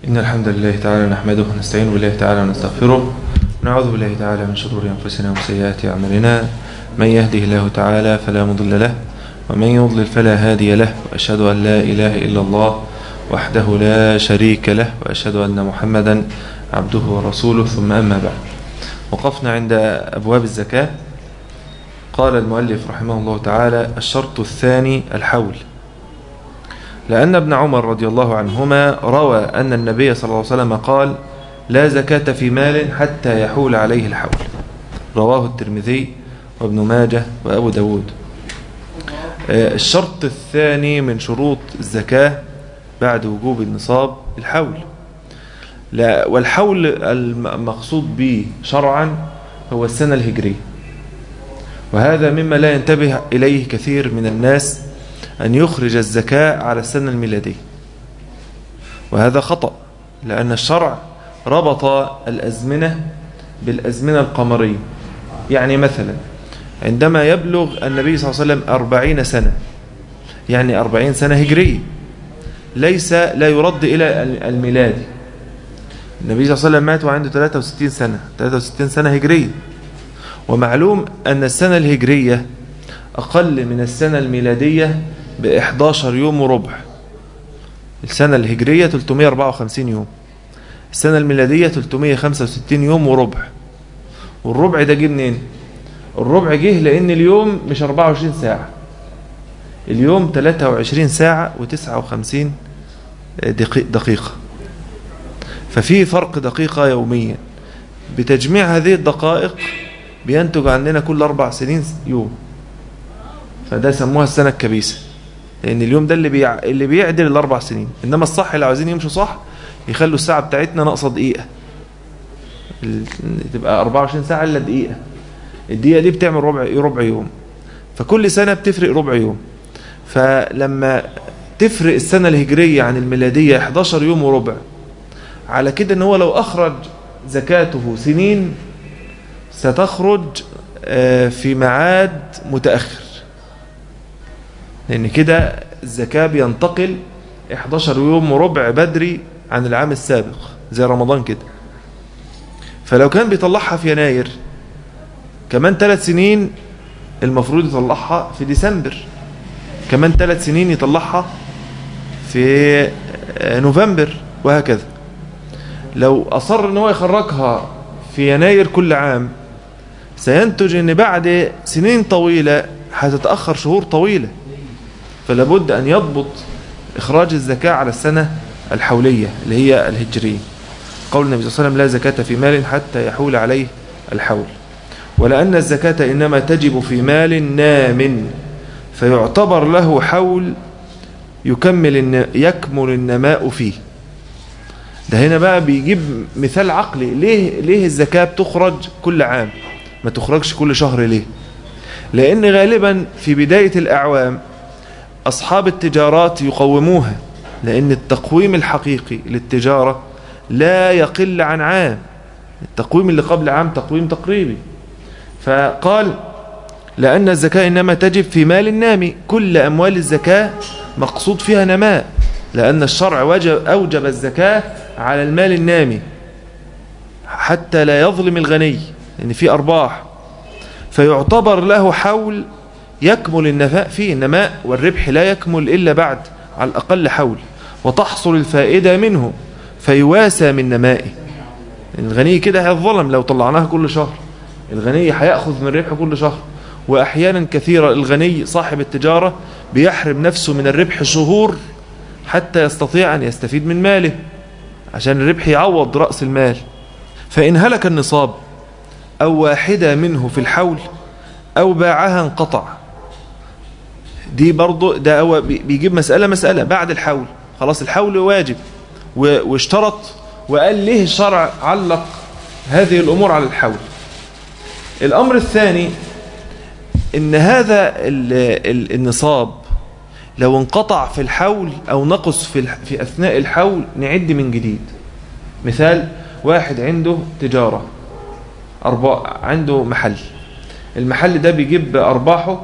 إن الحمد لله تعالى نحمده ونستعين بالله تعالى ونستغفره ونعوذ بالله تعالى من شرور أنفسنا وسيئات أعمالنا من يهده الله تعالى فلا مضل له ومن يضلل فلا هادي له وأشهد أن لا إله إلا الله وحده لا شريك له وأشهد أن محمدا عبده ورسوله ثم أما بعد وقفنا عند أبواب الزكاة قال المؤلف رحمه الله تعالى الشرط الثاني الحول لأن ابن عمر رضي الله عنهما روى أن النبي صلى الله عليه وسلم قال لا زكاة في مال حتى يحول عليه الحول رواه الترمذي وابن ماجه وأبو داود الشرط الثاني من شروط الزكاة بعد وجوب النصاب الحول لا والحول المقصود به شرعا هو السنة الهجرية وهذا مما لا ينتبه إليه كثير من الناس أن يخرج الزكاة على السنة الميلادية وهذا خطأ لأن الشرع ربط الأزمنة بالأزمنة القمرية يعني مثلا عندما يبلغ النبي صلى الله عليه وسلم أربعين سنة يعني أربعين سنة هجرية ليس لا يرد إلى الميلادي النبي صلى الله عليه وسلم مات وعنده 63 سنة 63 سنة هجرية ومعلوم أن السنة الهجرية أقل من السنة الميلادية ب 11 يوم وربع السنة الهجرية 354 يوم السنة الميلادية 365 يوم وربع والربع ده جه منين الربع جه لأن اليوم مش 24 ساعة اليوم 23 ساعة و59 دقيقة ففي فرق دقيقة يوميا بتجميع هذه الدقائق بينتج عندنا كل أربع سنين يوم فده سموها السنة الكبيسة لأن اليوم ده اللي بيع... اللي بيعدل الأربع سنين إنما الصح اللي عاوزين يمشوا صح يخلوا الساعة بتاعتنا ناقصة دقيقة ال... تبقى 24 ساعة إلا دقيقة الدقيقة دي بتعمل ربع ربع يوم فكل سنة بتفرق ربع يوم فلما تفرق السنة الهجرية عن الميلادية 11 يوم وربع على كده ان هو لو أخرج زكاته سنين ستخرج في معاد متأخر لأن كده الزكاة بينتقل 11 يوم وربع بدري عن العام السابق زي رمضان كده فلو كان بيطلعها في يناير كمان ثلاث سنين المفروض يطلعها في ديسمبر كمان ثلاث سنين يطلعها في نوفمبر وهكذا لو أصر ان هو يخرجها في يناير كل عام سينتج ان بعد سنين طويلة هتتأخر شهور طويلة فلابد أن يضبط إخراج الزكاة على السنة الحولية اللي هي الهجرية قول النبي صلى الله عليه وسلم لا زكاة في مال حتى يحول عليه الحول ولأن الزكاة إنما تجب في مال نام فيعتبر له حول يكمل يكمل النماء فيه ده هنا بقى بيجيب مثال عقلي ليه ليه الزكاة بتخرج كل عام ما تخرجش كل شهر ليه لأن غالبا في بداية الأعوام أصحاب التجارات يقوموها لأن التقويم الحقيقي للتجارة لا يقل عن عام التقويم اللي قبل عام تقويم تقريبي فقال لأن الزكاة إنما تجب في مال النامي كل أموال الزكاة مقصود فيها نماء لأن الشرع وجب أوجب الزكاة على المال النامي حتى لا يظلم الغني لأن في أرباح فيعتبر له حول يكمل النفاء فيه النماء والربح لا يكمل إلا بعد على الأقل حول وتحصل الفائدة منه فيواسى من نمائه الغني كده هيظلم لو طلعناها كل شهر الغني هيأخذ من الربح كل شهر وأحيانا كثيرة الغني صاحب التجارة بيحرم نفسه من الربح شهور حتى يستطيع أن يستفيد من ماله عشان الربح يعوض رأس المال فإن هلك النصاب أو واحدة منه في الحول أو باعها انقطع دي برضو ده هو بيجيب مسألة مسألة بعد الحول خلاص الحول واجب واشترط وقال ليه الشرع علق هذه الأمور على الحول الأمر الثاني إن هذا النصاب لو انقطع في الحول أو نقص في, في أثناء الحول نعد من جديد مثال واحد عنده تجارة أرباح عنده محل المحل ده بيجيب أرباحه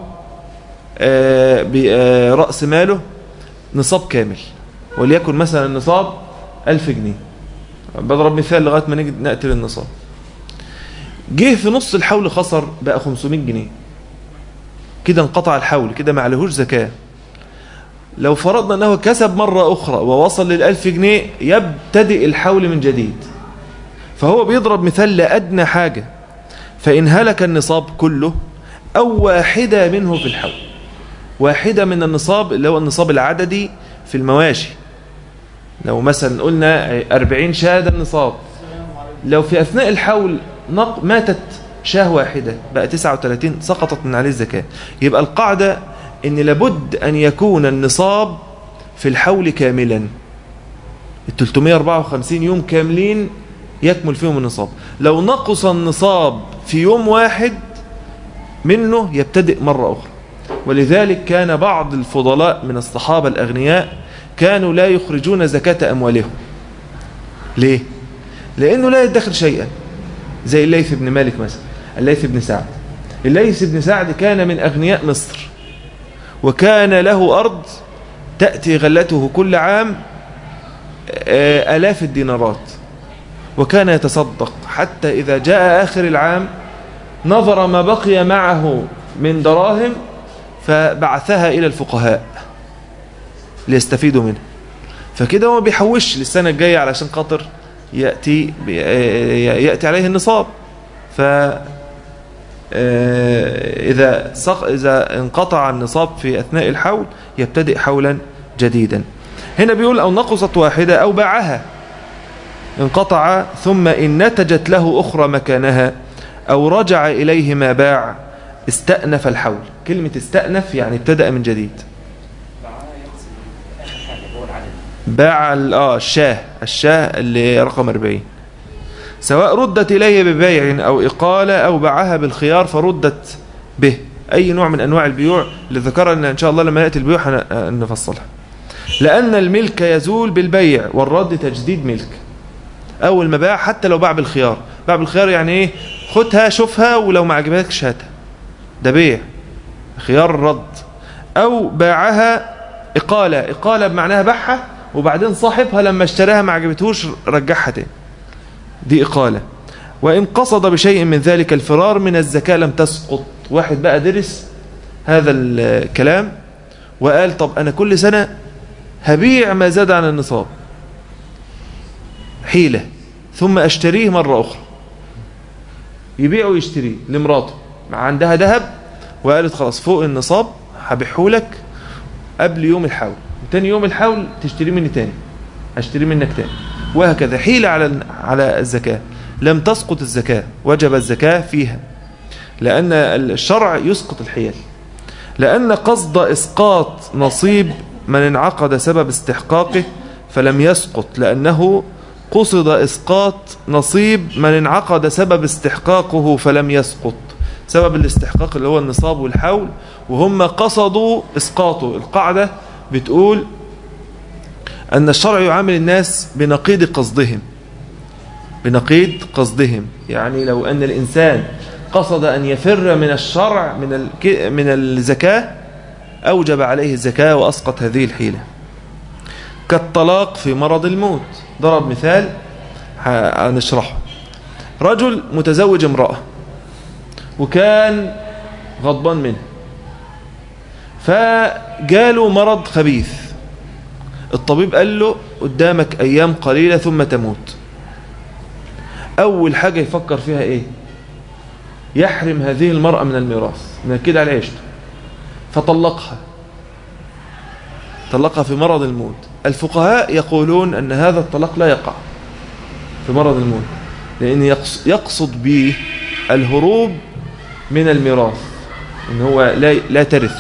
برأس ماله نصاب كامل وليكن مثلا النصاب ألف جنيه بضرب مثال لغاية ما نيجي نأتي للنصاب جه في نص الحول خسر بقى 500 جنيه كده انقطع الحول كده ما عليهوش زكاة لو فرضنا أنه كسب مرة أخرى ووصل للألف جنيه يبتدئ الحول من جديد فهو بيضرب مثال لأدنى حاجة فإن هلك النصاب كله أو واحدة منه في الحول واحدة من النصاب اللي هو النصاب العددي في المواشي لو مثلا قلنا 40 شاة ده النصاب لو في أثناء الحول نق ماتت شاه واحدة بقى 39 سقطت من عليه الزكاة يبقى القاعدة ان لابد ان يكون النصاب في الحول كاملا ال 354 يوم كاملين يكمل فيهم النصاب لو نقص النصاب في يوم واحد منه يبتدئ مرة أخرى ولذلك كان بعض الفضلاء من الصحابة الأغنياء كانوا لا يخرجون زكاة أموالهم ليه؟ لأنه لا يدخر شيئا زي الليث بن مالك مثلا الليث بن سعد الليث بن سعد كان من أغنياء مصر وكان له أرض تأتي غلته كل عام آلاف الدينارات وكان يتصدق حتى إذا جاء آخر العام نظر ما بقي معه من دراهم فبعثها إلى الفقهاء ليستفيدوا منها فكده هو ما بيحوش للسنة الجاية علشان خاطر يأتي يأتي عليه النصاب ف إذا إذا انقطع النصاب في أثناء الحول يبتدئ حولا جديدا هنا بيقول أو نقصت واحدة أو باعها انقطع ثم إن نتجت له أخرى مكانها أو رجع إليه ما باع استأنف الحول كلمة استأنف يعني ابتدأ من جديد باع اه الشاه الشاه اللي رقم 40 سواء ردت إليه ببيع أو إقالة أو باعها بالخيار فردت به أي نوع من أنواع البيوع اللي ذكرنا إن شاء الله لما يأتي البيوع نفصلها لأن الملك يزول بالبيع والرد تجديد ملك أول ما باع حتى لو باع بالخيار باع بالخيار يعني إيه خدها شوفها ولو ما عجبتكش هاتها ده بيع خيار الرد أو باعها إقالة إقالة بمعناها باعها وبعدين صاحبها لما اشتراها ما عجبتهوش رجعها تاني دي إقالة وإن قصد بشيء من ذلك الفرار من الزكاة لم تسقط واحد بقى درس هذا الكلام وقال طب أنا كل سنة هبيع ما زاد عن النصاب حيلة ثم أشتريه مرة أخرى يبيع ويشتريه لمراته عندها ذهب وقالت خلاص فوق النصاب هبيعهولك قبل يوم الحول تاني يوم الحول تشتري مني تاني اشتري منك تاني وهكذا حيلة على على الزكاة لم تسقط الزكاة وجب الزكاة فيها لأن الشرع يسقط الحيل لأن قصد إسقاط نصيب من انعقد سبب استحقاقه فلم يسقط لأنه قصد إسقاط نصيب من انعقد سبب استحقاقه فلم يسقط سبب الاستحقاق اللي هو النصاب والحول وهم قصدوا إسقاطه القاعدة بتقول أن الشرع يعامل الناس بنقيض قصدهم بنقيض قصدهم يعني لو أن الإنسان قصد أن يفر من الشرع من من الزكاة أوجب عليه الزكاة وأسقط هذه الحيلة كالطلاق في مرض الموت ضرب مثال هنشرحه رجل متزوج امرأة وكان غضبان منه فجاله مرض خبيث الطبيب قال له قدامك أيام قليلة ثم تموت أول حاجة يفكر فيها إيه يحرم هذه المرأة من الميراث من كده على عيشته فطلقها طلقها في مرض الموت الفقهاء يقولون أن هذا الطلاق لا يقع في مرض الموت لأن يقصد به الهروب من الميراث إن هو لا لا ترث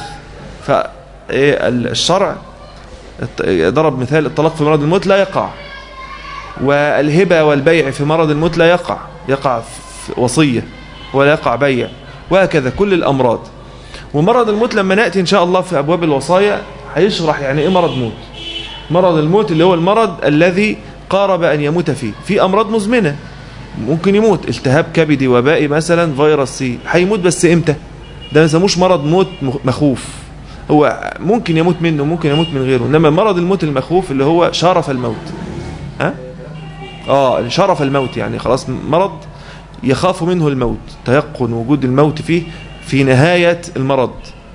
فالشرع ضرب مثال الطلاق في مرض الموت لا يقع والهبة والبيع في مرض الموت لا يقع يقع في وصية ولا يقع بيع وهكذا كل الأمراض ومرض الموت لما نأتي إن شاء الله في أبواب الوصايا هيشرح يعني إيه مرض موت مرض الموت اللي هو المرض الذي قارب أن يموت فيه في أمراض مزمنة ممكن يموت التهاب كبدي وبائي مثلا فيروس سي هيموت بس إمتى ده ما يسموش مرض موت مخوف هو ممكن يموت منه ممكن يموت من غيره إنما مرض الموت المخوف اللي هو شارف الموت ها اه شرف الموت يعني خلاص مرض يخاف منه الموت تيقن وجود الموت فيه في نهاية المرض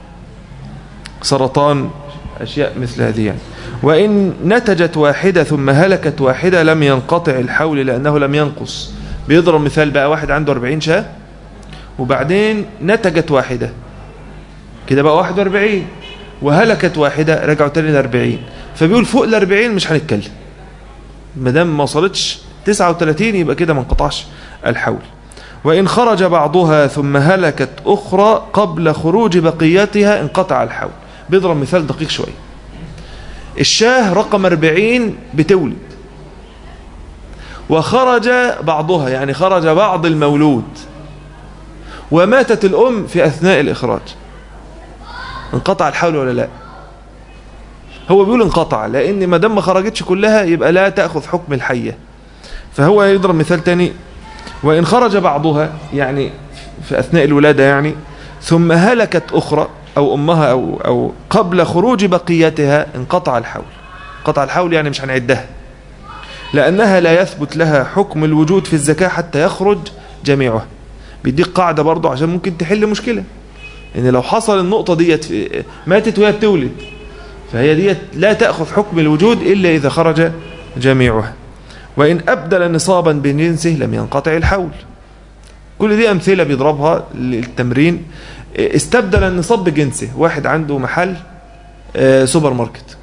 سرطان أشياء مثل هذه يعني وإن نتجت واحدة ثم هلكت واحدة لم ينقطع الحول لأنه لم ينقص بيضرب مثال بقى واحد عنده 40 شاة وبعدين نتجت واحدة كده بقى 41 وهلكت واحدة رجعوا تاني ل 40 فبيقول فوق ال 40 مش هنتكلم ما دام ما وصلتش 39 يبقى كده ما انقطعش الحول وإن خرج بعضها ثم هلكت أخرى قبل خروج بقيتها انقطع الحول بيضرب مثال دقيق شوية الشاه رقم 40 بتولد وخرج بعضها يعني خرج بعض المولود وماتت الأم في أثناء الإخراج انقطع الحول ولا لا هو بيقول انقطع لأن ما دام ما خرجتش كلها يبقى لا تأخذ حكم الحية فهو يضرب مثال تاني وإن خرج بعضها يعني في أثناء الولادة يعني ثم هلكت أخرى أو أمها أو, أو قبل خروج بقيتها انقطع الحول انقطع الحول يعني مش هنعدها لأنها لا يثبت لها حكم الوجود في الزكاة حتى يخرج جميعها بيديك قاعدة برضو عشان ممكن تحل مشكلة إن لو حصل النقطة ديت ماتت وهي بتولد فهي ديت لا تأخذ حكم الوجود إلا إذا خرج جميعها وإن أبدل نصابا بجنسه لم ينقطع الحول كل دي أمثلة بيضربها للتمرين استبدل النصاب بجنسه واحد عنده محل سوبر ماركت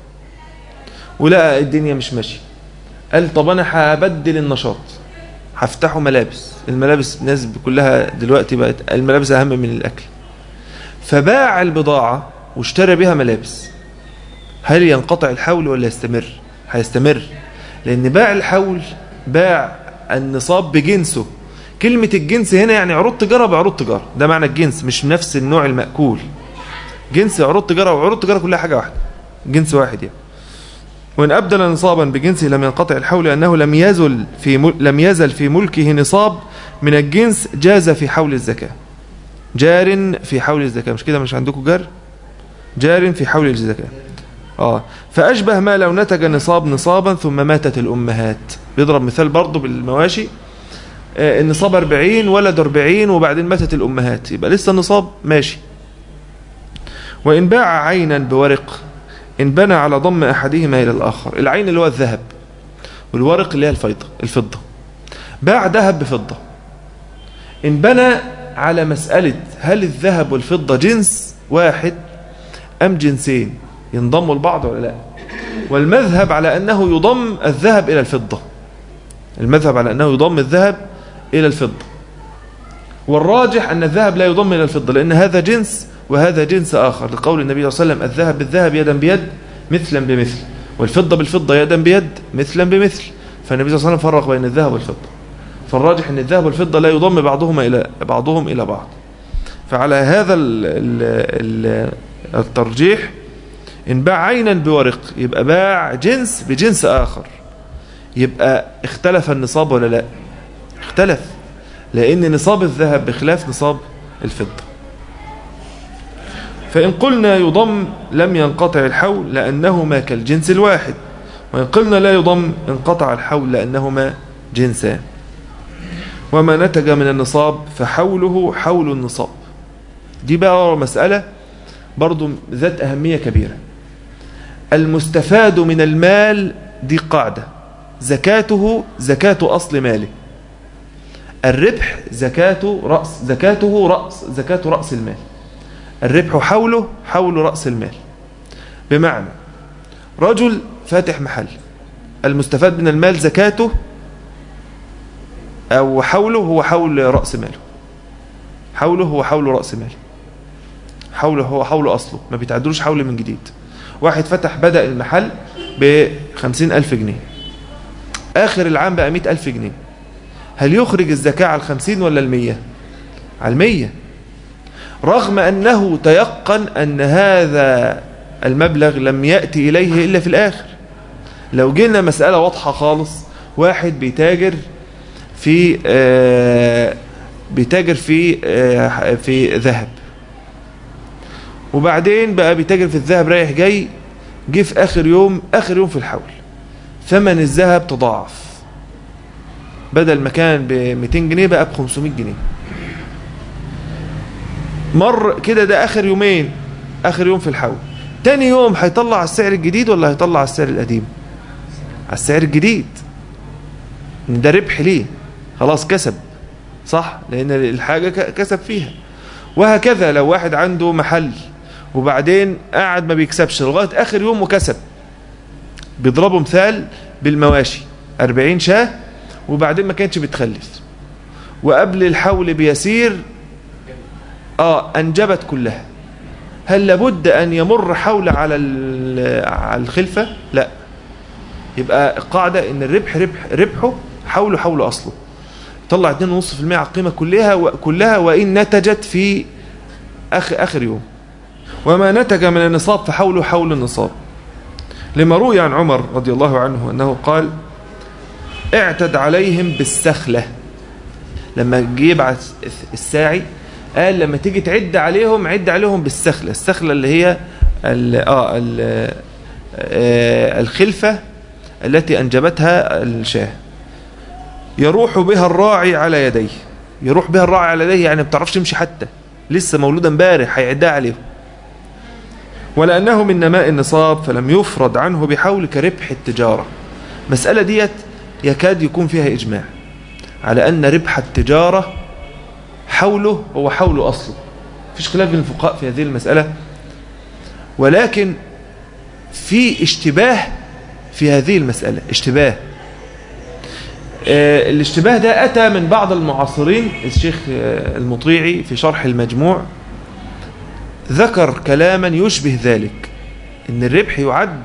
ولقى الدنيا مش ماشيه قال طب أنا هبدل النشاط هفتحه ملابس الملابس الناس كلها دلوقتي بقت الملابس أهم من الأكل فباع البضاعة واشترى بها ملابس هل ينقطع الحول ولا يستمر هيستمر لأن باع الحول باع النصاب بجنسه كلمة الجنس هنا يعني عروض تجارة بعروض تجارة ده معنى الجنس مش نفس النوع المأكول جنس عروض تجارة وعروض تجارة كلها حاجة واحدة جنس واحد يعني وإن أبدل نصابا بجنسه لم ينقطع الحول لأنه لم يزل في لم يزل في ملكه نصاب من الجنس جاز في حول الزكاة جار في حول الزكاة مش كده مش عندكم جار جار في حول الزكاة آه فأشبه ما لو نتج نصاب نصابا ثم ماتت الأمهات بيضرب مثال برضه بالمواشي آه النصاب 40 ولد 40 وبعدين ماتت الأمهات يبقى لسه النصاب ماشي وإن باع عينا بورق إن بنى على ضم أحدهما إلى الآخر العين اللي هو الذهب والورق اللي هي الفيضة الفضة باع ذهب بفضة إن بنى على مسألة هل الذهب والفضة جنس واحد أم جنسين ينضموا لبعض ولا لا والمذهب على أنه يضم الذهب إلى الفضة المذهب على أنه يضم الذهب إلى الفضة والراجح أن الذهب لا يضم إلى الفضة لأن هذا جنس وهذا جنس آخر لقول النبي صلى الله عليه وسلم الذهب بالذهب يدا بيد مثلا بمثل والفضة بالفضة يدا بيد مثلا بمثل فالنبي صلى الله عليه وسلم فرق بين الذهب والفضة فالراجح أن الذهب والفضة لا يضم بعضهما إلى بعضهم إلى بعض فعلى هذا ال ال الترجيح إن باع عينا بورق يبقى باع جنس بجنس آخر يبقى اختلف النصاب ولا لا اختلف لأن نصاب الذهب بخلاف نصاب الفضة فإن قلنا يضم لم ينقطع الحول لأنهما كالجنس الواحد وإن قلنا لا يضم انقطع الحول لأنهما جنسان وما نتج من النصاب فحوله حول النصاب دي بقى مسألة برضو ذات أهمية كبيرة المستفاد من المال دي قاعدة زكاته زكاة أصل ماله الربح زكاة رأس زكاته رأس زكاة رأس المال الربح حوله حول رأس المال بمعنى رجل فاتح محل المستفاد من المال زكاته أو حوله هو حول رأس ماله حوله هو حول رأس ماله حوله هو حول أصله ما بيتعدلوش حول من جديد واحد فتح بدأ المحل بخمسين ألف جنيه آخر العام بقى مئة ألف جنيه هل يخرج الزكاة على الخمسين ولا المية على المية رغم أنه تيقن أن هذا المبلغ لم يأتي إليه إلا في الآخر لو جينا مسألة واضحة خالص واحد بيتاجر في آه بيتاجر في آه في ذهب وبعدين بقى بيتاجر في الذهب رايح جاي جه في آخر يوم آخر يوم في الحول ثمن الذهب تضاعف بدل ما كان ب 200 جنيه بقى ب 500 جنيه مر كده ده اخر يومين اخر يوم في الحول تاني يوم هيطلع على السعر الجديد ولا هيطلع على السعر القديم على السعر الجديد إن ده ربح ليه خلاص كسب صح لان الحاجة ك- كسب فيها وهكذا لو واحد عنده محل وبعدين قاعد ما بيكسبش لغاية اخر يوم وكسب بيضربوا مثال بالمواشي 40 شاه وبعدين ما كانتش بتخلف وقبل الحول بيسير اه انجبت كلها هل لابد ان يمر حول على ال- على الخلفه لا يبقى القاعده ان الربح ربح ربحه حوله حول اصله طلع 2.5% على القيمه كلها وكلها وان نتجت في اخر اخر يوم وما نتج من النصاب فحوله حول النصاب لما روي عن عمر رضي الله عنه انه قال اعتد عليهم بالسخله لما جه يبعث الساعي قال لما تيجي تعد عليهم عد عليهم بالسخله السخله اللي هي ال اه ال آه الخلفه التي انجبتها الشاه يروح بها الراعي على يديه يروح بها الراعي على يديه يعني ما بتعرفش تمشي حتى لسه مولوده امبارح هيعدها عليهم ولأنه من نماء النصاب فلم يفرض عنه بحول كربح التجارة مسألة ديت يكاد يكون فيها إجماع على أن ربح التجارة حوله هو حول أصله فيش خلاف بين الفقهاء في هذه المسألة ولكن في اشتباه في هذه المسألة اشتباه آه الاشتباه ده أتى من بعض المعاصرين الشيخ آه المطيعي في شرح المجموع ذكر كلاما يشبه ذلك ان الربح يعد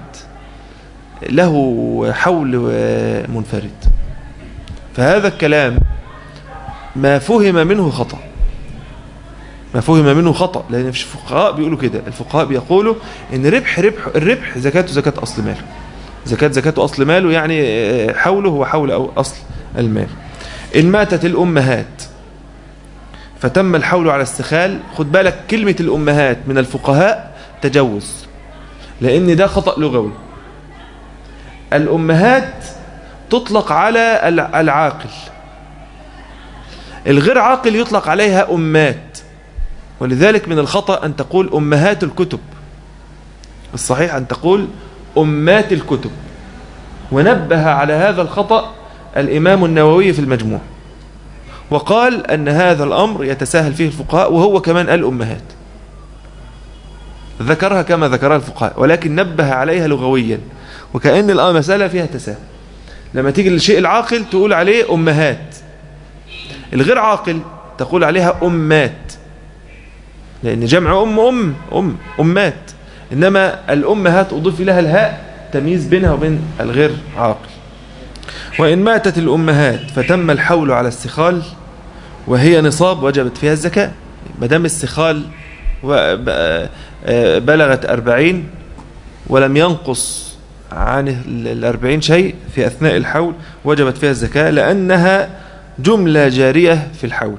له حول منفرد فهذا الكلام ما فهم منه خطأ ما فهم منه خطأ لأن في الفقهاء بيقولوا كده الفقهاء بيقولوا ان ربح ربح الربح زكاته زكاة أصل ماله زكاة زكاة أصل ماله يعني حوله هو حول أو أصل المال إن ماتت الأمهات فتم الحول على السخال خد بالك كلمة الأمهات من الفقهاء تجوز لأن ده خطأ لغوي الأمهات تطلق على العاقل الغير عاقل يطلق عليها أمات ولذلك من الخطأ أن تقول أمهات الكتب الصحيح أن تقول أمات الكتب ونبه على هذا الخطأ الإمام النووي في المجموع وقال أن هذا الأمر يتساهل فيه الفقهاء وهو كمان الأمهات ذكرها كما ذكرها الفقهاء ولكن نبه عليها لغويا وكأن المسألة فيها تساهل لما تيجي للشيء العاقل تقول عليه أمهات الغير عاقل تقول عليها أمات لأن جمع أم أم أم أمات إنما الأمهات أضيف لها الهاء تمييز بينها وبين الغير عاقل وإن ماتت الأمهات فتم الحول على السخال وهي نصاب وجبت فيها الزكاة مدام السخال بلغت أربعين ولم ينقص عن الأربعين شيء في أثناء الحول وجبت فيها الزكاة لأنها جملة جارية في الحول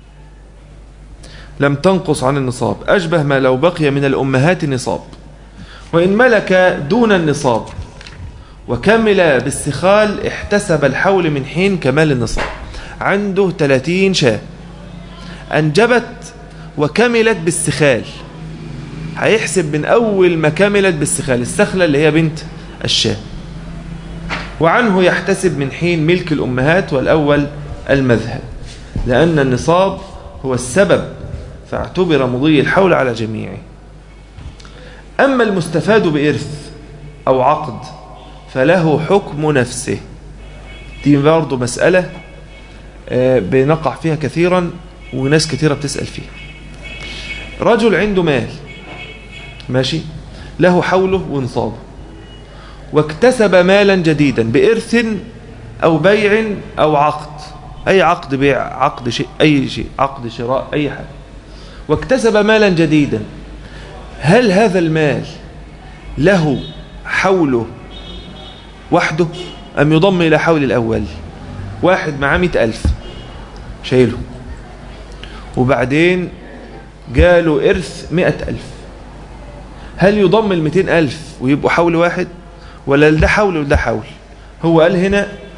لم تنقص عن النصاب أشبه ما لو بقي من الأمهات نصاب وإن ملك دون النصاب وكمل بالسخال احتسب الحول من حين كمال النصاب عنده 30 شاة أنجبت وكملت بالسخال هيحسب من أول ما كملت بالسخال السخلة اللي هي بنت الشاة وعنه يحتسب من حين ملك الأمهات والأول المذهب لأن النصاب هو السبب فاعتبر مضي الحول على جميعه أما المستفاد بإرث أو عقد فله حكم نفسه دي برضه مسألة بنقع فيها كثيرا وناس كثيرة بتسأل فيها رجل عنده مال ماشي له حوله ونصابه واكتسب مالا جديدا بإرث أو بيع أو عقد أي عقد بيع عقد شيء أي شيء عقد شراء أي حاجة واكتسب مالا جديدا هل هذا المال له حوله وحده أم يضم إلى حول الأول واحد معاه مئة ألف شايله وبعدين جاله إرث مئة ألف هل يضم المئتين ألف ويبقوا حول واحد ولا ده حول وده حول هو قال هنا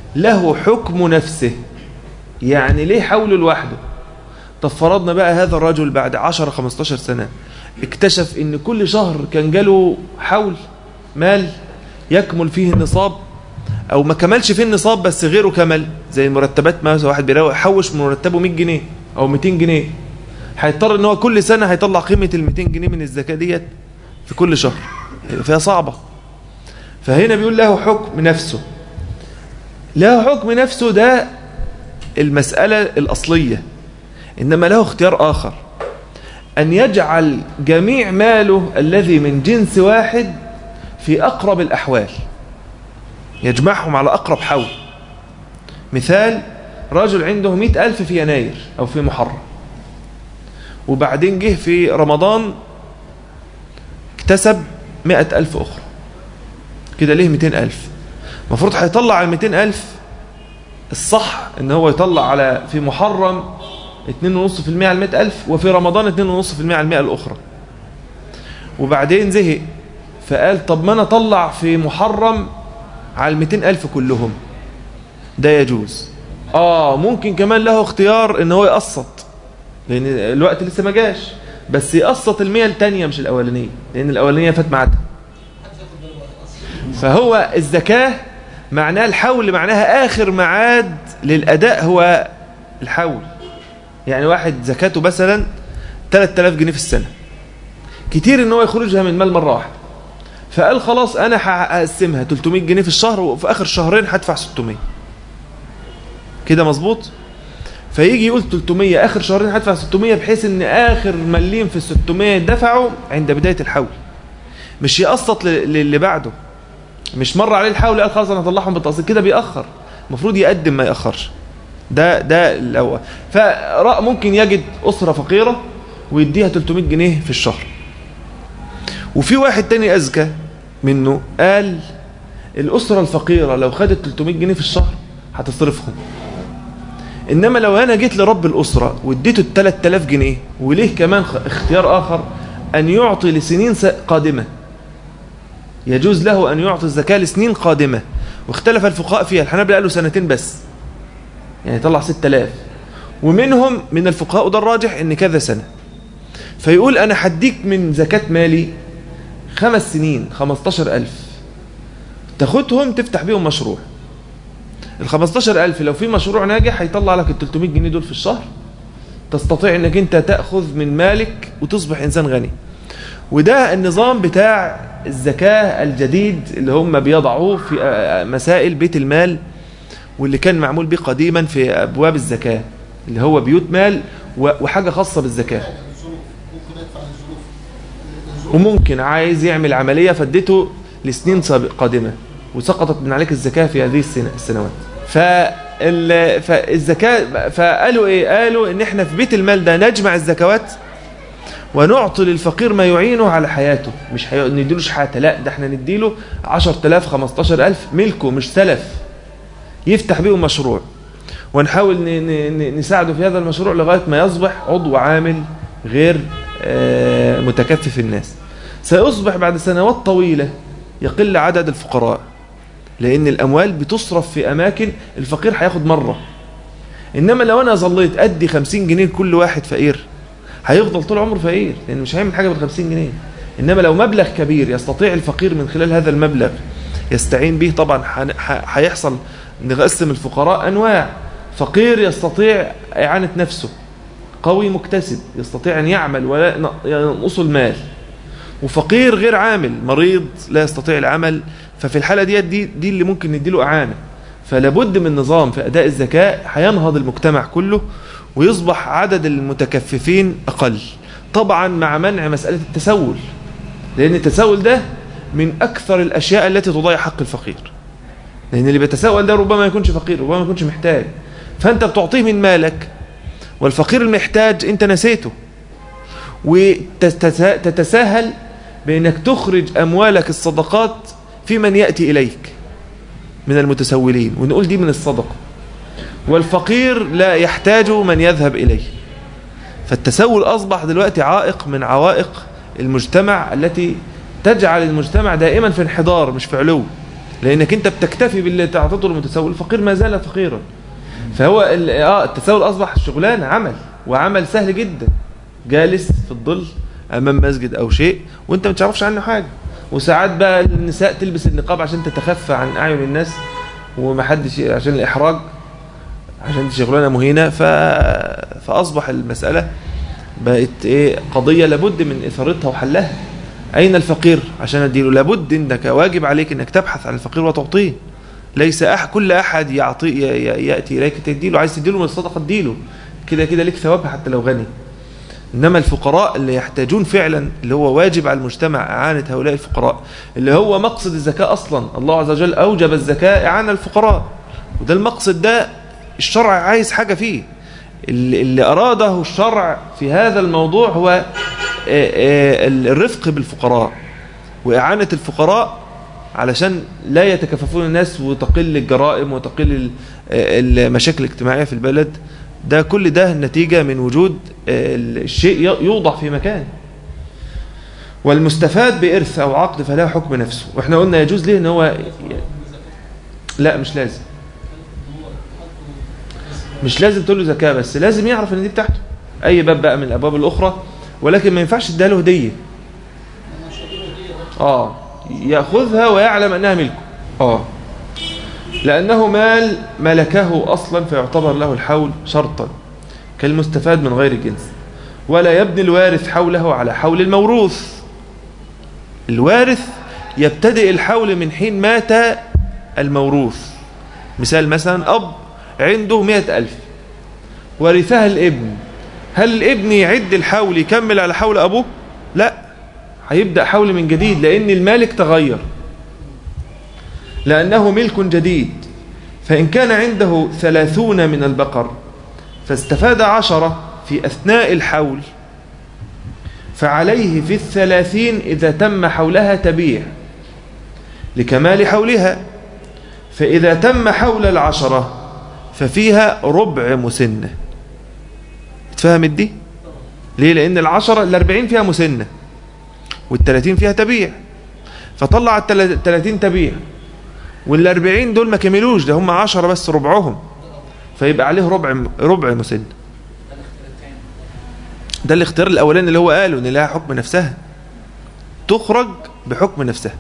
له حكم نفسه يعني ليه حوله لوحده طب فرضنا بقى هذا الرجل بعد 10 15 سنة اكتشف ان كل شهر كان جاله حول مال يكمل فيه النصاب او ما كملش فيه النصاب بس غيره كمل زي المرتبات ما واحد بيروح يحوش من مرتبه 100 جنيه او 200 جنيه هيضطر ان هو كل سنة هيطلع قيمة ال 200 جنيه من الزكاة ديت في كل شهر فيها صعبة فهنا بيقول له حكم نفسه له حكم نفسه ده المسألة الأصلية إنما له اختيار آخر أن يجعل جميع ماله الذي من جنس واحد في أقرب الأحوال يجمعهم على أقرب حول مثال رجل عنده مئة ألف في يناير أو في محرم وبعدين جه في رمضان اكتسب مئة ألف أخرى كده ليه مئتين ألف المفروض هيطلع على المئتين ألف الصح ان هو يطلع على في محرم 2.5% على المئة ألف وفي رمضان 2.5% على المئة الأخرى وبعدين زهق فقال طب ما أنا أطلع في محرم على المئتين ألف كلهم ده يجوز آه ممكن كمان له اختيار ان هو يقسط لأن الوقت لسه ما جاش بس يقسط المية التانية مش الأولانية لأن الأولانية فات معادها فهو الزكاة معناها الحول معناها آخر معاد للأداء هو الحول يعني واحد زكاته مثلا 3000 جنيه في السنة كتير ان هو يخرجها من مال مرة واحدة فقال خلاص انا هقسمها 300 جنيه في الشهر وفي اخر شهرين هدفع 600 كده مظبوط فيجي يقول 300 اخر شهرين هدفع 600 بحيث ان اخر مليم في ال 600 دفعوا عند بداية الحول مش يقسط للي بعده مش مر عليه الحول قال خلاص انا هطلعهم بالتقسيط كده بيأخر المفروض يقدم ما يأخرش ده ده الاول فرأى ممكن يجد أسرة فقيرة ويديها 300 جنيه في الشهر وفي واحد تاني أذكى منه قال الأسرة الفقيرة لو خدت 300 جنيه في الشهر هتصرفهم إنما لو أنا جيت لرب الأسرة واديته ال 3000 جنيه وليه كمان اختيار آخر أن يعطي لسنين قادمة يجوز له أن يعطي الزكاة لسنين قادمة واختلف الفقهاء فيها الحنابلة قالوا سنتين بس يعني يطلع 6000 ومنهم من الفقهاء وده الراجح ان كذا سنة فيقول انا حديك من زكاة مالي خمس سنين 15000 تاخدهم تفتح بيهم مشروع ال 15000 لو في مشروع ناجح هيطلع لك ال 300 جنيه دول في الشهر تستطيع انك انت تأخذ من مالك وتصبح انسان غني وده النظام بتاع الزكاة الجديد اللي هم بيضعوه في مسائل بيت المال واللي كان معمول به قديما في أبواب الزكاة اللي هو بيوت مال وحاجة خاصة بالزكاة وممكن عايز يعمل عملية فدته لسنين قادمة وسقطت من عليك الزكاة في هذه السنوات فالزكاة فقالوا ايه قالوا ان احنا في بيت المال ده نجمع الزكوات ونعطي للفقير ما يعينه على حياته مش نديله شحاته لا ده احنا نديله 10000 15000 ملكه مش سلف يفتح بيهم مشروع ونحاول نساعده في هذا المشروع لغاية ما يصبح عضو عامل غير متكفف الناس سيصبح بعد سنوات طويلة يقل عدد الفقراء لأن الأموال بتصرف في أماكن الفقير هياخد مرة إنما لو أنا ظليت أدي 50 جنيه لكل واحد فقير هيفضل طول عمره فقير لأن مش هيعمل حاجة بال 50 جنيه إنما لو مبلغ كبير يستطيع الفقير من خلال هذا المبلغ يستعين به طبعا هيحصل نقسم الفقراء أنواع فقير يستطيع إعانة نفسه قوي مكتسب يستطيع أن يعمل ولا ينقص المال وفقير غير عامل مريض لا يستطيع العمل ففي الحالة دي دي, دي اللي ممكن نديله أعانة فلابد من نظام في أداء الزكاة هينهض المجتمع كله ويصبح عدد المتكففين أقل طبعا مع منع مسألة التسول لأن التسول ده من أكثر الأشياء التي تضيع حق الفقير لأن اللي بيتساءل ده ربما يكونش فقير ربما يكونش محتاج فأنت بتعطيه من مالك والفقير المحتاج أنت نسيته وتتساهل بأنك تخرج أموالك الصدقات في من يأتي إليك من المتسولين ونقول دي من الصدقة والفقير لا يحتاج من يذهب إليه فالتسول أصبح دلوقتي عائق من عوائق المجتمع التي تجعل المجتمع دائما في انحدار مش في علو لانك انت بتكتفي باللي تعطته المتسول الفقير ما زال فقيرا فهو ال- اه التسول اصبح شغلانه عمل وعمل سهل جدا جالس في الظل امام مسجد او شيء وانت ما تعرفش عنه حاجه وساعات بقى النساء تلبس النقاب عشان تتخفى عن اعين الناس ومحدش عشان الاحراج عشان دي شغلانه مهينه ف... فاصبح المساله بقت ايه قضيه لابد من اثارتها وحلها اين الفقير عشان اديله لابد انك واجب عليك انك تبحث عن الفقير وتعطيه ليس أح كل احد يعطي ي- ي- ياتي اليك تديله عايز تديله من الصدقه اديله كده كده ليك ثوابها حتى لو غني انما الفقراء اللي يحتاجون فعلا اللي هو واجب على المجتمع اعانه هؤلاء الفقراء اللي هو مقصد الزكاه اصلا الله عز وجل اوجب الزكاه اعانه الفقراء وده المقصد ده الشرع عايز حاجه فيه اللي اللي اراده الشرع في هذا الموضوع هو آه، آه، الرفق بالفقراء واعانه الفقراء علشان لا يتكففون الناس وتقل الجرائم وتقل ال- آه، المشاكل الاجتماعيه في البلد ده كل ده نتيجة من وجود آه، الشيء ي- يوضع في مكان والمستفاد بإرث أو عقد فله حكم نفسه وإحنا قلنا يجوز ليه إن هو ي- لا مش لازم مش لازم تقول له زكاة بس لازم يعرف إن دي بتاعته أي باب بقى من الأبواب الأخرى ولكن ما ينفعش تديها له هدية آه يأخذها ويعلم أنها ملكه آه لأنه مال ملكه أصلا فيعتبر له الحول شرطا كالمستفاد من غير الجنس ولا يبني الوارث حوله على حول الموروث الوارث يبتدئ الحول من حين مات الموروث مثال مثلا أب عنده مئة ألف ورثها الابن هل الابن يعد الحول يكمل على حول أبوه لا هيبدأ حول من جديد لأن المالك تغير لأنه ملك جديد فإن كان عنده ثلاثون من البقر فاستفاد عشرة في أثناء الحول فعليه في الثلاثين إذا تم حولها تبيع لكمال حولها فإذا تم حول العشرة ففيها ربع مسنة اتفهمت دي ليه لأن العشرة الأربعين فيها مسنة والثلاثين فيها تبيع فطلع الثلاثين تبيع والأربعين دول ما كملوش ده هم عشرة بس ربعهم فيبقى عليه ربع ربع مسن ده الاختيار الأولاني اللي هو قاله إن لها حكم نفسها تخرج بحكم نفسها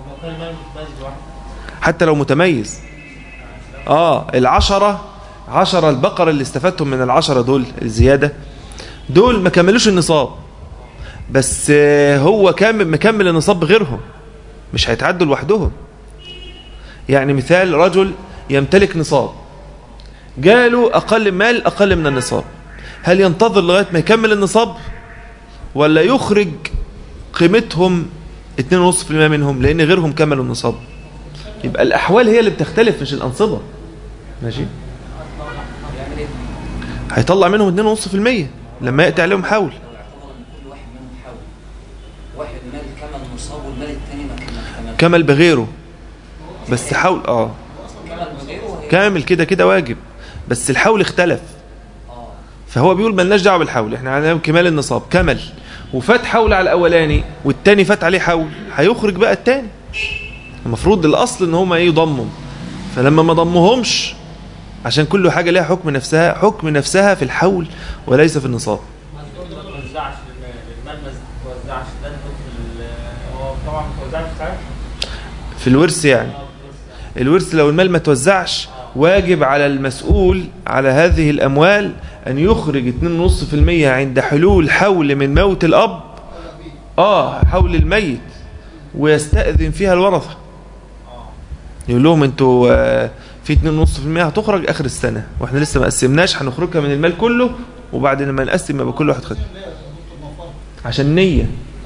حتى لو متميز اه العشرة عشرة البقرة اللي استفدتهم من العشرة دول الزيادة دول ما كملوش النصاب بس آه، هو كامل مكمل النصاب بغيرهم مش هيتعدوا لوحدهم يعني مثال رجل يمتلك نصاب جاله أقل مال أقل من النصاب هل ينتظر لغاية ما يكمل النصاب ولا يخرج قيمتهم 2.5% منهم لأن غيرهم كملوا النصاب يبقى الأحوال هي اللي بتختلف مش الأنصبة ماشي يعمل ايه؟ هيطلع منهم 2.5% لما يأتي عليهم حول لو اعتبر ان كل واحد منهم حول واحد مال كمل نصابه والمال الثاني ما كمل كمل كمل بغيره بس حول اه كمل بغيره هي كامل كده كده واجب بس الحول اختلف اه فهو بيقول ملناش دعوه بالحول احنا عندنا كمال النصاب كمل وفات حول على الاولاني والتاني فات عليه حول هيخرج بقى التاني المفروض الاصل ان هما ايه يضموا فلما ما ضمهمش عشان كل حاجه ليها حكم نفسها حكم نفسها في الحول وليس في النصاب ما توزعش المال ما توزعش ده في ال- هو طبعا ما توزعش صحيح في الورث يعني الورث لو المال ما توزعش واجب على المسؤول على هذه الأموال أن يخرج 2.5% عند حلول حول من موت الأب آه حول الميت ويستأذن فيها الورثة يقول لهم انتوا آه، في 2.5% هتخرج آخر السنة واحنا لسه ما قسمناش هنخرجها من المال كله وبعد لما نقسم يبقى كل واحد خد عشان نية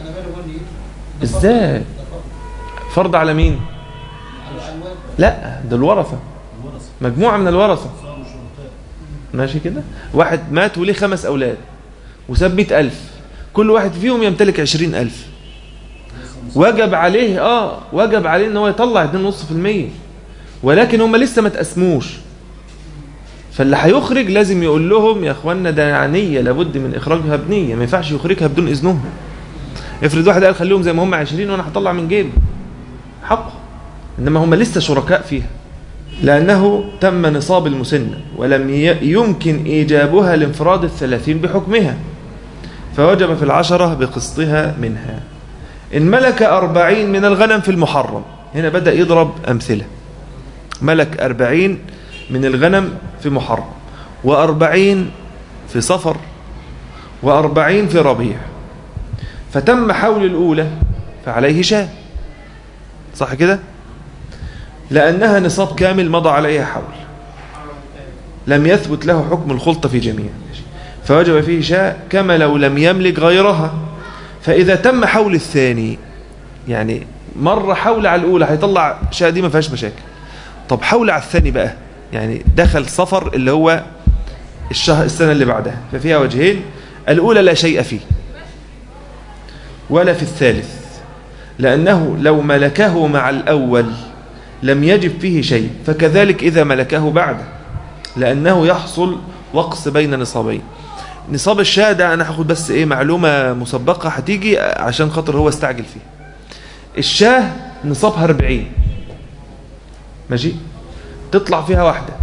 ازاي فرض على مين لا ده الورثة مجموعة من الورثة ماشي كده واحد مات وليه خمس أولاد وساب مئة ألف كل واحد فيهم يمتلك عشرين ألف وجب عليه اه وجب عليه ان هو يطلع 2.5% ولكن هم لسه ما تقسموش فاللي هيخرج لازم يقول لهم يا اخوانا ده عنية لابد من اخراجها بنية ما ينفعش يخرجها بدون اذنهم افرض واحد قال خليهم زي ما هم 20 وانا هطلع من جيبي حقه إنما هم لسه شركاء فيها لأنه تم نصاب المسنة ولم ي- يمكن إيجابها لانفراد الثلاثين بحكمها فوجب في العشرة بقسطها منها إن ملك أربعين من الغنم في المحرم هنا بدأ يضرب أمثلة ملك أربعين من الغنم في محرم وأربعين في صفر وأربعين في ربيع فتم حول الأولى فعليه شاة صح كده لأنها نصاب كامل مضى عليها حول لم يثبت له حكم الخلطة في جميع فوجب فيه شاء كما لو لم يملك غيرها فإذا تم حول الثاني يعني مرة حول على الأولى هيطلع شاء دي ما فيهاش مشاكل طب حول على الثاني بقى يعني دخل صفر اللي هو الشهر السنة اللي بعدها ففيها وجهين الأولى لا شيء فيه ولا في الثالث لأنه لو ملكه مع الأول لم يجب فيه شيء فكذلك إذا ملكه بعده لأنه يحصل وقص بين نصابين نصاب الشاة ده أنا هاخد بس إيه معلومة مسبقة هتيجي عشان خاطر هو استعجل فيها الشاه نصابها 40 ماشي تطلع فيها واحدة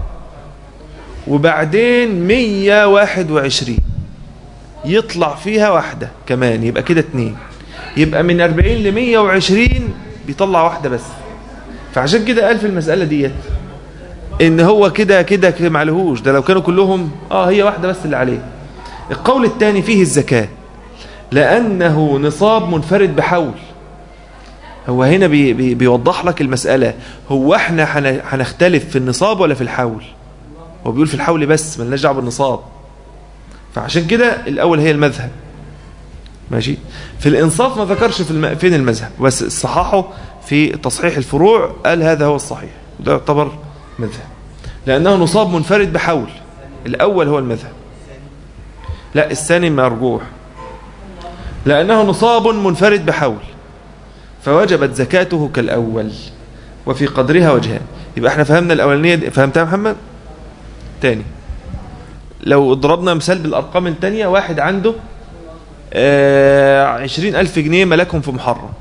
وبعدين 121 يطلع فيها واحدة كمان يبقى كده اتنين يبقى من 40 ل 120 بيطلع واحدة بس فعشان كده قال في المسألة ديت ان هو كده كده كده معلهوش ده لو كانوا كلهم اه هي واحدة بس اللي عليه القول الثاني فيه الزكاة لأنه نصاب منفرد بحول هو هنا بي بي بيوضح لك المسألة هو احنا هن- هنختلف في النصاب ولا في الحول هو بيقول في الحول بس ملناش دعوه بالنصاب فعشان كده الأول هي المذهب ماشي في الإنصاف ما ذكرش في الم... فين المذهب بس صححه في تصحيح الفروع قال هذا هو الصحيح وده يعتبر مذهب لأنه نصاب منفرد بحول الأول هو المذهب لا الثاني مرجوح لأنه نصاب منفرد بحول فوجبت زكاته كالأول وفي قدرها وجهان يبقى احنا فهمنا الأولانية دي فهمتها يا محمد تاني لو ضربنا مثال بالأرقام التانية واحد عنده آه، عشرين ألف جنيه ملكهم في محرم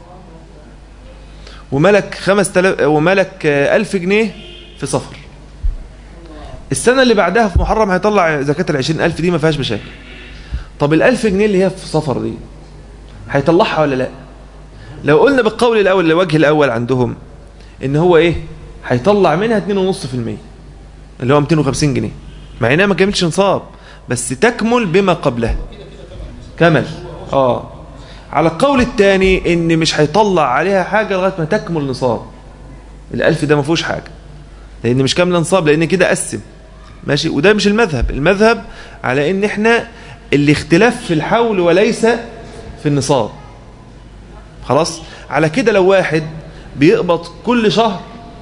وملك خمس تلاف وملك آه، ألف جنيه في صفر السنة اللي بعدها في محرم هيطلع زكاة العشرين ألف دي ما فيهاش مشاكل طب الألف جنيه اللي هي في صفر دي هيطلعها ولا لا لو قلنا بالقول الأول الوجه الأول عندهم إن هو إيه هيطلع منها 2.5% اللي هو 250 جنيه مع إنها ما كملتش نصاب بس تكمل بما قبلها كمل اه على القول الثاني ان مش هيطلع عليها حاجه لغايه ما تكمل نصاب الالف ده ما فيهوش حاجه لان مش كامله نصاب لان كده قسم ماشي وده مش المذهب المذهب على ان احنا الاختلاف في الحول وليس في النصاب خلاص على كده لو واحد بيقبض كل شهر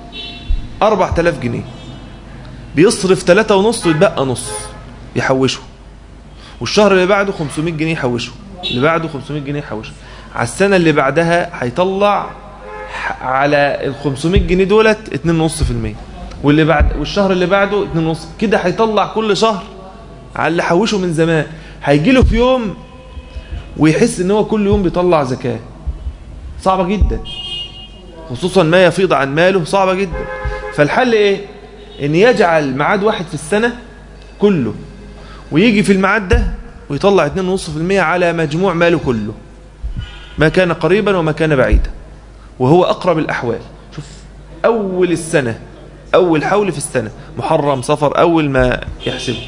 4000 جنيه بيصرف ثلاثة ونص ويتبقى نص يحوشه والشهر اللي بعده 500 جنيه يحوشه اللي بعده 500 جنيه يحوشه على السنة اللي بعدها هيطلع ح- على ال 500 جنيه دولت 2.5% واللي بعد والشهر اللي بعده 2.5 كده هيطلع كل شهر على اللي حوشه من زمان هيجي له في يوم ويحس ان هو كل يوم بيطلع زكاة صعبة جدا خصوصا ما يفيض عن ماله صعبة جدا فالحل ايه ان يجعل ميعاد واحد في السنة كله ويجي في الميعاد ده ويطلع 2.5% على مجموع ماله كله ما كان قريبا وما كان بعيدا وهو أقرب الأحوال شوف أول السنة أول حول في السنة محرم صفر أول ما يحسبه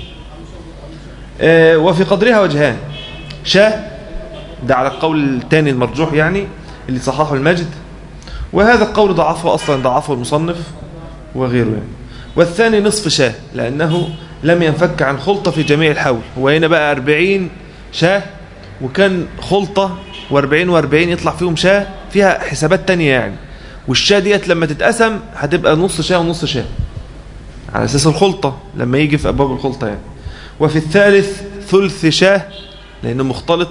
آه، وفي قدرها وجهان شاه ده على القول الثاني المرجوح يعني اللي صححه المجد وهذا القول ضعفه أصلا ضعفه المصنف وغيره يعني والثاني نصف شاه لأنه لم ينفك عن خلطة في جميع الحول هو هنا بقى 40 شاه وكان خلطة و40 و40 يطلع فيهم شاه فيها حسابات تانية يعني والشاه ديت لما تتقسم هتبقى نص شاه ونص شاه على أساس الخلطة لما يجي في أبواب الخلطة يعني وفي الثالث ثلث شاه لأنه مختلط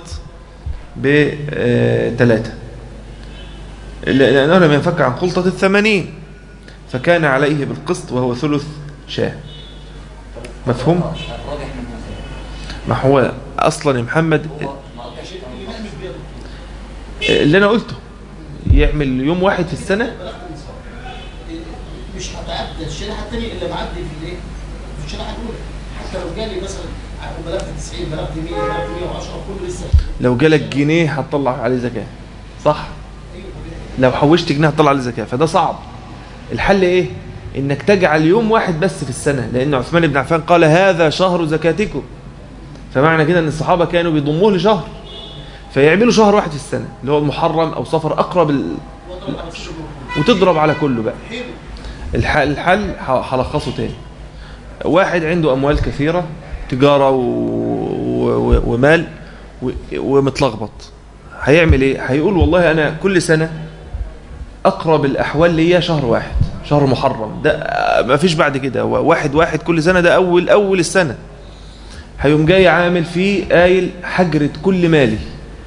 بثلاثة لأنه لم ينفك عن خلطة الثمانين فكان عليه بالقسط وهو ثلث شاه مفهوم؟ الراجح منها ما هو أصلا يا محمد هو ما رجحش اللي أنا قلته يعمل يوم واحد في السنة الشريحه الثانيه اللي معدي في الايه؟ في الشريحه الاولى حتى لو جالي مثلا بلغت 90 بلغت 100 بلغت 110 كله لسه لو جالك جنيه هتطلع عليه زكاة صح ايوه لو حوشت جنيه هتطلع عليه زكاة فده صعب الحل ايه انك تجعل يوم واحد بس في السنة لان عثمان بن عفان قال هذا شهر زكاتكم فمعنى كده ان الصحابة كانوا بيضموه لشهر فيعملوا شهر واحد في السنة اللي هو المحرم او صفر اقرب ال... واضرب على صدر وتضرب على كله بقى حلو الحل, الحل ه- هلخصه تاني واحد عنده أموال كثيرة تجارة و... و... ومال و... ومتلخبط هيعمل ايه هيقول والله انا كل سنة اقرب الاحوال ليا شهر واحد شهر محرم ده ما فيش بعد كده هو واحد واحد كل سنة ده اول اول السنة هيقوم جاي عامل فيه قايل حجرة كل مالي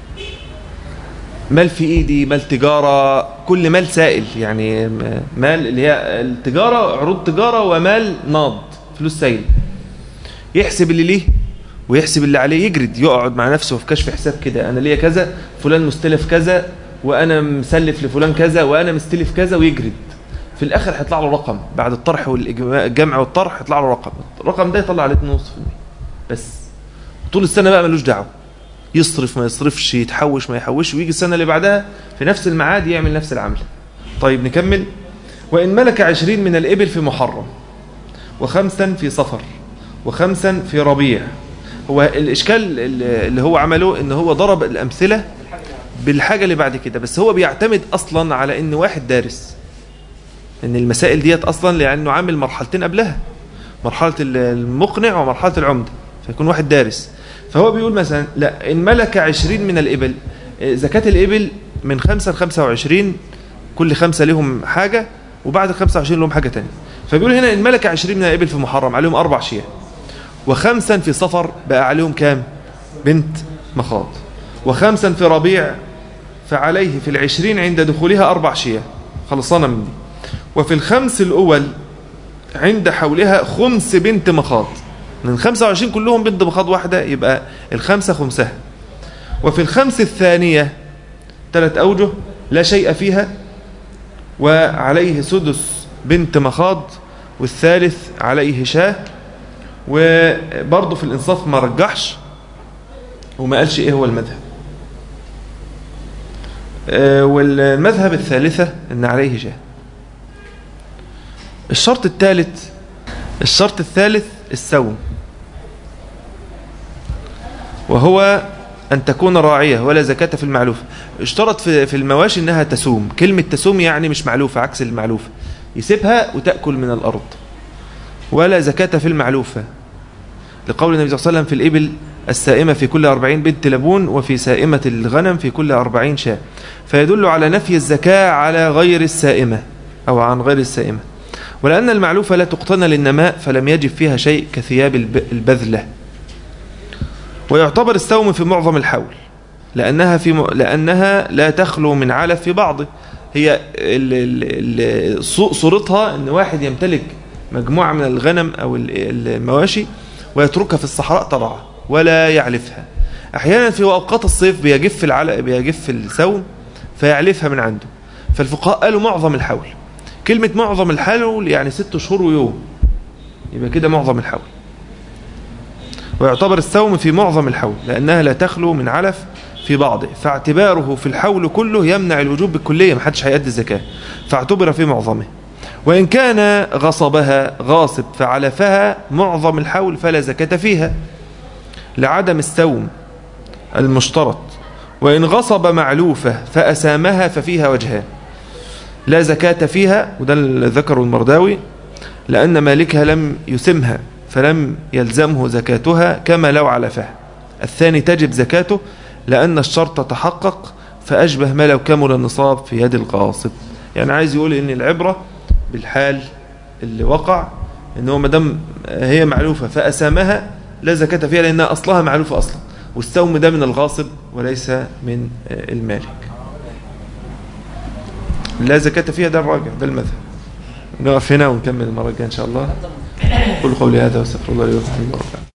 مال في ايدي مال تجارة كل مال سائل يعني م- مال اللي هي التجارة عروض تجارة ومال ناض فلوس سائل يحسب اللي ليه ويحسب اللي عليه يجرد يقعد مع نفسه في كشف حساب كده انا ليا كذا فلان مستلف كذا وانا مسلف لفلان كذا وانا مستلف كذا ويجرد في الاخر هيطلع له رقم بعد الطرح والجمع والطرح هيطلع له رقم الرقم ده يطلع عليه 2.5% بس طول السنة بقى ملوش دعوه يصرف ما يصرفش يتحوش ما يحوش ويجي السنة اللي بعدها في نفس الميعاد يعمل نفس العمل طيب نكمل وإن ملك عشرين من الإبل في محرم وخمسا في صفر وخمسا في ربيع هو الإشكال اللي هو عمله إن هو ضرب الأمثلة بالحاجة اللي بعد كده بس هو بيعتمد أصلا على إن واحد دارس إن المسائل ديت أصلا لأنه عامل مرحلتين قبلها مرحلة المقنع ومرحلة العمدة فيكون واحد دارس فهو بيقول مثلا لا إن ملك عشرين من الإبل آه، زكاة الإبل من خمسة لخمسة وعشرين كل خمسة لهم حاجة وبعد الخمسة وعشرين لهم حاجة تانية فبيقول هنا إن ملك عشرين من الإبل في محرم عليهم أربع شياه وخمسا في صفر بقى عليهم كام بنت مخاض وخمسا في ربيع فعليه في العشرين عند دخولها أربع شياه خلصنا من دي وفي الخمس الأول عند حولها خمس بنت مخاض من 25 كلهم بنت مخاض واحدة يبقى الخمسة خمسها وفي الخمس الثانية ثلاث أوجه لا شيء فيها وعليه سدس بنت مخاض والثالث عليه شاه وبرضه في الإنصاف ما رجحش وما قالش إيه هو المذهب آه، والمذهب الثالثة أن عليه شاه الشرط الثالث الشرط الثالث السوم وهو أن تكون راعية ولا زكاة في المعلوفة اشترط في في المواشي أنها تسوم كلمة تسوم يعني مش معلوفة عكس المعلوفة يسيبها وتأكل من الأرض ولا زكاة في المعلوفة لقول النبي صلى الله عليه وسلم في الإبل السائمة في كل أربعين بنت لبون وفي سائمة الغنم في كل أربعين شاة فيدل على نفي الزكاة على غير السائمة أو عن غير السائمة ولأن المعلوفة لا تقتنى للنماء فلم يجب فيها شيء كثياب الب- البذلة ويعتبر السوم في معظم الحول لأنها, في م... لأنها لا تخلو من علف في بعضه هي ال... ال... ال... صو- صورتها أن واحد يمتلك مجموعة من الغنم أو ال- المواشي ويتركها في الصحراء ترعى ولا يعلفها أحيانا في أوقات الصيف بيجف العلق بيجف السوم فيعلفها من عنده فالفقهاء قالوا معظم الحول كلمة معظم الحول يعني ست شهور ويوم يبقى كده معظم الحول ويعتبر السوم في معظم الحول لأنها لا تخلو من علف في بعضه فاعتباره في الحول كله يمنع الوجوب بالكلية محدش هيأدي الزكاة فاعتبر في معظمه وإن كان غصبها غاصب فعلفها معظم الحول فلا زكاة فيها لعدم السوم المشترط وإن غصب معلوفة فأسامها ففيها وجهان لا زكاة فيها وده اللي ذكره المرداوي لأن مالكها لم يسمها فلم يلزمه زكاتها كما لو علفها الثاني تجب زكاته لأن الشرط تحقق فأشبه ما لو كمل النصاب في يد الغاصب يعني عايز يقول إن العبرة بالحال اللي وقع إن هو مدام هي معلوفة فأسامها لا زكاة فيها لأنها أصلها معلوفة أصلا والسوم ده من الغاصب وليس من المالك لا زكاة فيها ده الراجع ده المذهب نقف هنا ونكمل المرة الجاية إن شاء الله قل قولي هذا واستغفر الله لي ولكم